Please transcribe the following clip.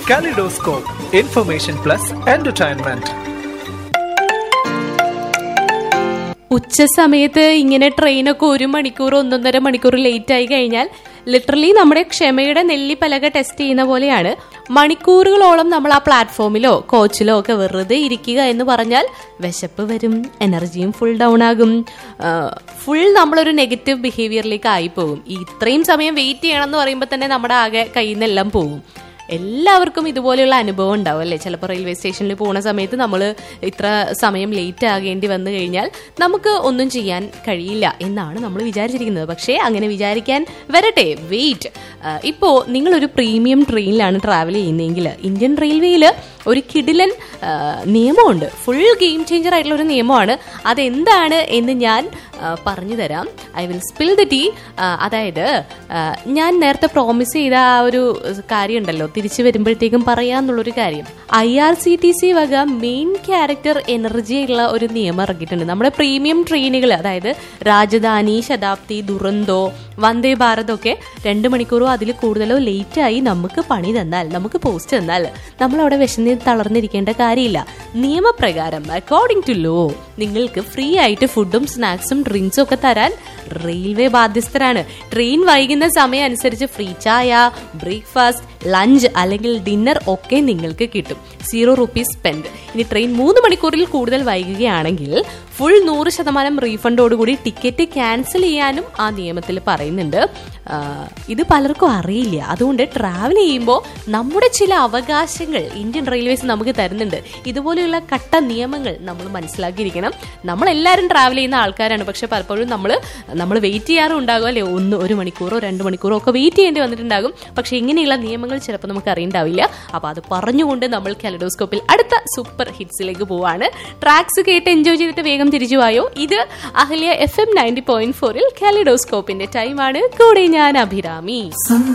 Kaleidoscope, information plus entertainment. ഉച്ച സമയത്ത് ഇങ്ങനെ ട്രെയിനൊക്കെ ഒരു മണിക്കൂർ ഒന്നൊന്നര മണിക്കൂർ ലേറ്റ് ആയി കഴിഞ്ഞാൽ ലിറ്ററലി നമ്മുടെ ക്ഷമയുടെ നെല്ലിപ്പലക ടെസ്റ്റ് ചെയ്യുന്ന പോലെയാണ് മണിക്കൂറുകളോളം നമ്മൾ ആ പ്ലാറ്റ്ഫോമിലോ കോച്ചിലോ ഒക്കെ വെറുതെ ഇരിക്കുക എന്ന് പറഞ്ഞാൽ വിശപ്പ് വരും എനർജിയും ഫുൾ ഡൗൺ ആകും ഫുൾ നമ്മളൊരു നെഗറ്റീവ് ബിഹേവിയറിലേക്ക് ആയി പോകും ഈ ഇത്രയും സമയം വെയിറ്റ് ചെയ്യണം എന്ന് പറയുമ്പോൾ തന്നെ നമ്മുടെ ആകെ കയ്യിൽ നിന്നെല്ലാം പോകും എല്ലാവർക്കും ഇതുപോലെയുള്ള അനുഭവം ഉണ്ടാവും അല്ലേ ചിലപ്പോൾ റെയിൽവേ സ്റ്റേഷനിൽ പോകുന്ന സമയത്ത് നമ്മൾ ഇത്ര സമയം ലേറ്റ് ആകേണ്ടി വന്നു കഴിഞ്ഞാൽ നമുക്ക് ഒന്നും ചെയ്യാൻ കഴിയില്ല എന്നാണ് നമ്മൾ വിചാരിച്ചിരിക്കുന്നത് പക്ഷേ അങ്ങനെ വിചാരിക്കാൻ വരട്ടെ വെയിറ്റ് ഇപ്പോൾ നിങ്ങളൊരു പ്രീമിയം ട്രെയിനിലാണ് ട്രാവൽ ചെയ്യുന്നതെങ്കിൽ ഇന്ത്യൻ റെയിൽവേയിൽ ഒരു കിടിലൻ ആ, നിയമമുണ്ട് ഫുൾ ഗെയിം ചേഞ്ചർ ആയിട്ടുള്ള ഒരു നിയമമാണ് അതെന്താണ് എന്ന് ഞാൻ ആ, പറഞ്ഞു തരാം I will spill the tea അതായത് ആ, ഞാൻ നേരത്തെ പ്രോമിസ് ചെയ്ത ആ ഒരു കാര്യം ഉണ്ടല്ലോ തിരിച്ചു വരുമ്പോഴത്തേക്കും പറയാന്നുള്ളൊരു കാര്യം I R C T C വക മെയിൻ ക്യാരക്ടർ എനർജി ഉള്ള ഒരു നിയമം ഇറക്കിയിട്ടുണ്ട് നമ്മുടെ പ്രീമിയം ട്രെയിനുകൾ അതായത് രാജധാനി ശതാബ്ദി ദുരന്തോ വന്ദേ ഭാരത് ഒക്കെ രണ്ട് മണിക്കൂറോ അതിൽ കൂടുതലോ ലേറ്റ് ആയി നമുക്ക് പണി തന്നാൽ നമുക്ക് പോസ്റ്റ് തന്നാൽ നമ്മൾ അവിടെ വിശന്ന് തളർന്നിരിക്കേണ്ട കാര്യമില്ല നിയമപ്രകാരം അക്കോർഡിംഗ് ടു ലോ നിങ്ങൾക്ക് ഫ്രീ ആയിട്ട് ഫുഡും സ്നാക്സും ഡ്രിങ്ക്സും ഒക്കെ തരാൻ റെയിൽവേ ബാധ്യസ്ഥരാണ് ട്രെയിൻ വൈകുന്ന സമയം അനുസരിച്ച് ഫ്രീ ചായ ബ്രേക്ക്ഫാസ്റ്റ് ലഞ്ച് അല്ലെങ്കിൽ ഡിന്നർ ഒക്കെ നിങ്ങൾക്ക് കിട്ടും സീറോ റുപ്പീസ് സ്പെൻഡ് ഇനി ട്രെയിൻ മൂന്ന് മണിക്കൂറിൽ കൂടുതൽ വൈകുകയാണെങ്കിൽ ഫുൾ നൂറ് ശതമാനം റീഫണ്ടോടുകൂടി ടിക്കറ്റ് ക്യാൻസൽ ചെയ്യാനും ആ നിയമത്തിൽ പറയുന്നുണ്ട് ആ, ഇത് പലർക്കും അറിയില്ല അതുകൊണ്ട് ട്രാവൽ ചെയ്യുമ്പോൾ നമ്മുടെ ചില അവകാശങ്ങൾ ഇന്ത്യൻ റെയിൽവേസ് നമുക്ക് തരുന്നുണ്ട് ഇതുപോലെയുള്ള കട്ട നിയമങ്ങൾ നമ്മൾ മനസ്സിലാക്കിയിരിക്കണം നമ്മളെല്ലാവരും ട്രാവൽ ചെയ്യുന്ന ആൾക്കാരാണ് പക്ഷെ പലപ്പോഴും നമ്മൾ നമ്മൾ വെയിറ്റ് ചെയ്യാറും ഉണ്ടാകും അല്ലേ ഒന്ന് ഒരു മണിക്കൂറോ രണ്ട് മണിക്കൂറോ ഒക്കെ വെയിറ്റ് ചെയ്യേണ്ടി വന്നിട്ടുണ്ടാകും പക്ഷെ ഇങ്ങനെയുള്ള നിയമങ്ങൾ ചിലപ്പോൾ നമുക്ക് അറിയണ്ടാവില്ല അപ്പോൾ അത് പറഞ്ഞുകൊണ്ട് നമ്മൾ കാലഡോസ്കോപ്പിൽ അടുത്ത സൂപ്പർ ഹിറ്റ്സിലേക്ക് പോവാണ് ട്രാക്സ് കേട്ട് എൻജോയ് ചെയ്തിട്ട് വേഗം തിരിച്ചു പോയോ ഇത് Ahalya F M ninety point ഫോറിൽ കാലിഡോസ്കോപ്പിന്റെ ടൈമാണ് കൂടെ ഞാൻ അഭിരാമി